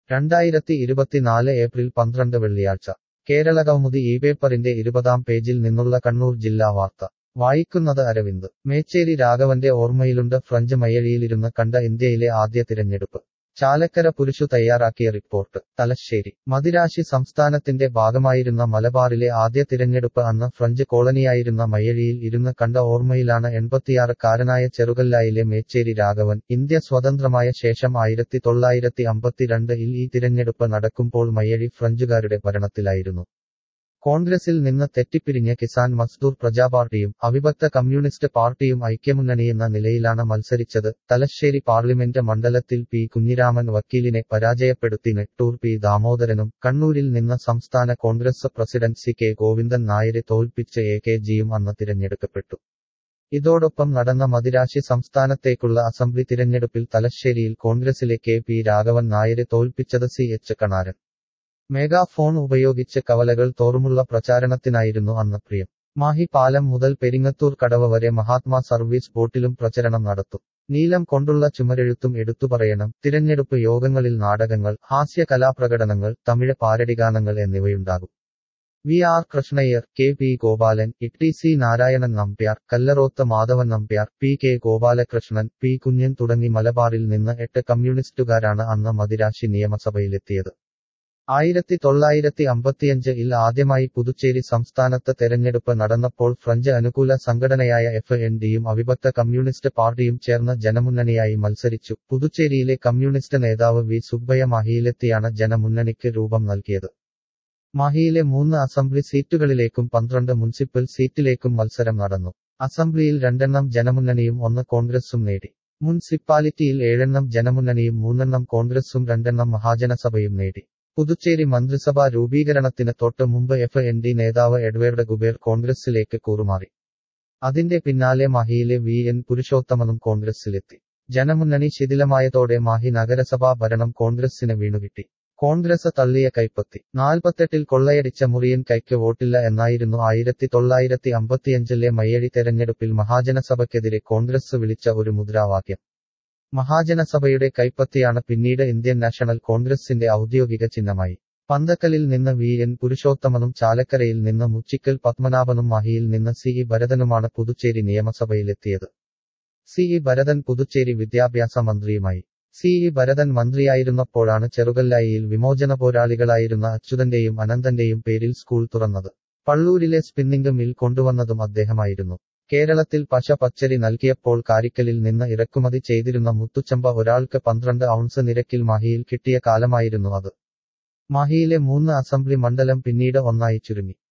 രണ്ടായിരത്തി ഇരുപത്തിനാല് ഏപ്രിൽ പന്ത്രണ്ട് വെള്ളിയാഴ്ച കേരളകൗമുദി ഈ പേപ്പറിന്റെ ഇരുപതാം പേജിൽ നിന്നുള്ള കണ്ണൂർ ജില്ലാ വാർത്ത വായിക്കുന്നത് അരവിന്ദ് മേച്ചേരി രാഘവന്റെ ഓർമ്മയിലുണ്ട് ഫ്രഞ്ച് മയ്യഴിയിലിരുന്ന് കണ്ട ഇന്ത്യയിലെ ആദ്യ തിരഞ്ഞെടുപ്പ് ചാലക്കര പുരുഷു തയ്യാറാക്കിയ റിപ്പോർട്ട് തലശ്ശേരി മദിരാശി സംസ്ഥാനത്തിന്റെ ഭാഗമായിരുന്ന മലബാറിലെ ആദ്യ തിരഞ്ഞെടുപ്പ് അന്ന് ഫ്രഞ്ച് കോളനിയായിരുന്ന മയ്യഴിയിൽ ഇരുന്ന് കണ്ട ഓർമ്മയിലാണ് എൺപത്തിയാറുകാരനായ ചെറുകല്ലായിലെ മേച്ചേരി രാഘവൻ ഇന്ത്യ സ്വതന്ത്രമായ ശേഷം ആയിരത്തി തൊള്ളായിരത്തി അമ്പത്തിരണ്ടിൽ ഈ തിരഞ്ഞെടുപ്പ് നടക്കുമ്പോൾ മയ്യഴി ഫ്രഞ്ചുകാരുടെ ഭരണത്തിലായിരുന്നു കോൺഗ്രസിൽ നിന്ന് തെറ്റിപ്പിരിഞ്ഞ കിസാൻ മസ്ദൂർ പ്രജാപാർട്ടിയും അവിഭക്ത കമ്മ്യൂണിസ്റ്റ് പാർട്ടിയും ഐക്യമുന്നണിയെന്ന നിലയിലാണ് മത്സരിച്ചത് തലശ്ശേരി പാർലമെന്റ് മണ്ഡലത്തിൽ പി കുഞ്ഞിരാമൻ വക്കീലിനെ പരാജയപ്പെടുത്തി നെട്ടൂർ പി ദാമോദരനും കണ്ണൂരിൽ നിന്ന് സംസ്ഥാന Congress president C K Govindan നായരെ തോൽപ്പിച്ച് എ കെ ജിയും അന്ന് തിരഞ്ഞെടുക്കപ്പെട്ടു ഇതോടൊപ്പം നടന്ന മദിരാശി സംസ്ഥാനത്തേക്കുള്ള അസംബ്ലി തിരഞ്ഞെടുപ്പിൽ തലശ്ശേരിയിൽ കോൺഗ്രസിലെ കെ പി രാഘവൻ നായരെ തോൽപ്പിച്ചത് സി എച്ച് കണാരൻ മെഗാഫോൺ ഉപയോഗിച്ച് കവലകൾ തോറുമുള്ള പ്രചാരണത്തിനായിരുന്നു അന്ന് പ്രിയം മാഹി പാലം മുതൽ പെരിങ്ങത്തൂർ കടവ വരെ മഹാത്മാ സർവീസ് ബോട്ടിലും പ്രചരണം നടത്തും നീലം കൊണ്ടുള്ള ചുമരെഴുത്തും എടുത്തുപറയണം തിരഞ്ഞെടുപ്പ് യോഗങ്ങളിൽ നാടകങ്ങൾ ഹാസ്യ കലാപ്രകടനങ്ങൾ തമിഴ് പാരടിഗാനങ്ങൾ എന്നിവയുണ്ടാകും V R Krishnaiyer K P Gopalan E C Narayanan Nambiar Kallaroth Madhavan Nambiar P K Gopalakrishnan P Kunhan തുടങ്ങി മലബാറിൽ നിന്ന് എട്ട് കമ്മ്യൂണിസ്റ്റുകാരാണ് അന്ന് മദിരാശി നിയമസഭയിലെത്തിയത് ആയിരത്തി തൊള്ളായിരത്തി അമ്പത്തിയഞ്ചിൽ ആദ്യമായി പുതുച്ചേരി സംസ്ഥാനത്ത് തെരഞ്ഞെടുപ്പ് നടന്നപ്പോൾ ഫ്രഞ്ച് അനുകൂല സംഘടനയായ എഫ് എൻ ഡിയും അവിഭക്ത കമ്മ്യൂണിസ്റ്റ് പാർട്ടിയും ചേർന്ന് ജനമുന്നണിയായി മത്സരിച്ചു പുതുച്ചേരിയിലെ കമ്മ്യൂണിസ്റ്റ് നേതാവ് വി സുബ്ബയ്യ മാഹിയിലെത്തിയാണ് ജനമുന്നണിക്ക് രൂപം നൽകിയത് മാഹിയിലെ മൂന്ന് അസംബ്ലി സീറ്റുകളിലേക്കും പന്ത്രണ്ട് മുനിസിപ്പൽ സീറ്റിലേക്കും മത്സരം നടന്നു അസംബ്ലിയിൽ രണ്ടെണ്ണം ജനമുന്നണിയും ഒന്ന് കോൺഗ്രസും നേടി മുനിസിപ്പാലിറ്റിയിൽ ഏഴെണ്ണം ജനമുന്നണിയും മൂന്നെണ്ണം കോൺഗ്രസും രണ്ടെണ്ണം മഹാജനസഭയും നേടി പുതുച്ചേരി മന്ത്രിസഭാ രൂപീകരണത്തിന് തൊട്ട് മുമ്പ് എഫ് എൻ ഡി നേതാവ് എഡ്വേർഡ് ഗുബേർ കോൺഗ്രസിലേക്ക് കൂറുമാറി അതിന്റെ പിന്നാലെ മാഹിയിലെ വി എൻ പുരുഷോത്തമനും കോൺഗ്രസിലെത്തി ജനമുന്നണി ശിഥിലമായതോടെ മാഹി നഗരസഭാ ഭരണം കോൺഗ്രസിന് വീണുകിട്ടി കോൺഗ്രസ് തള്ളിയ കൈപ്പത്തി നാൽപ്പത്തെട്ടിൽ കൊള്ളയടിച്ച മുറിയൻ കൈക്ക് വോട്ടില്ല എന്നായിരുന്നു ആയിരത്തി തൊള്ളായിരത്തി അമ്പത്തിയഞ്ചിലെ മയ്യഴി തെരഞ്ഞെടുപ്പിൽ മഹാജനസഭയ്ക്കെതിരെ കോൺഗ്രസ് വിളിച്ച ഒരു മുദ്രാവാക്യം മഹാജനസഭയുടെ കൈപ്പത്തിയാണ് പിന്നീട് ഇന്ത്യൻ നാഷണൽ കോൺഗ്രസിന്റെ ഔദ്യോഗിക ചിഹ്നമായി പന്തക്കലിൽ നിന്ന് വി എൻ പുരുഷോത്തമനും ചാലക്കരയിൽ നിന്ന് മുച്ചിക്കൽ പത്മനാഭനും മാഹിയിൽ നിന്ന് സി ഇ ഭരതനുമാണ് പുതുച്ചേരി നിയമസഭയിലെത്തിയത് സി ഇ ഭരതൻ പുതുച്ചേരി വിദ്യാഭ്യാസ മന്ത്രിയുമായി സി ഇ ഭരതൻ മന്ത്രിയായിരുന്നപ്പോഴാണ് ചെറുകല്ലായിയിൽ വിമോചന പോരാളികളായിരുന്ന അച്യുതന്റെയും അനന്തന്റെയും പേരിൽ സ്കൂൾ തുറന്നത് പള്ളൂരിലെ സ്പിന്നിംഗ് മിൽ കൊണ്ടുവന്നതും അദ്ദേഹമായിരുന്നു കേരളത്തിൽ പശ പച്ചരി നൽകിയപ്പോൾ കാരിക്കലിൽ നിന്ന് ഇറക്കുമതി ചെയ്തിരുന്ന മുത്തുച്ചമ്പ ഒരാൾക്ക് പന്ത്രണ്ട് ഔൺസ് നിരക്കിൽ മാഹിയിൽ കിട്ടിയ കാലമായിരുന്നു അത് മാഹിയിലെ മൂന്ന് അസംബ്ലി മണ്ഡലം പിന്നീട് ഒന്നായി ചുരുങ്ങി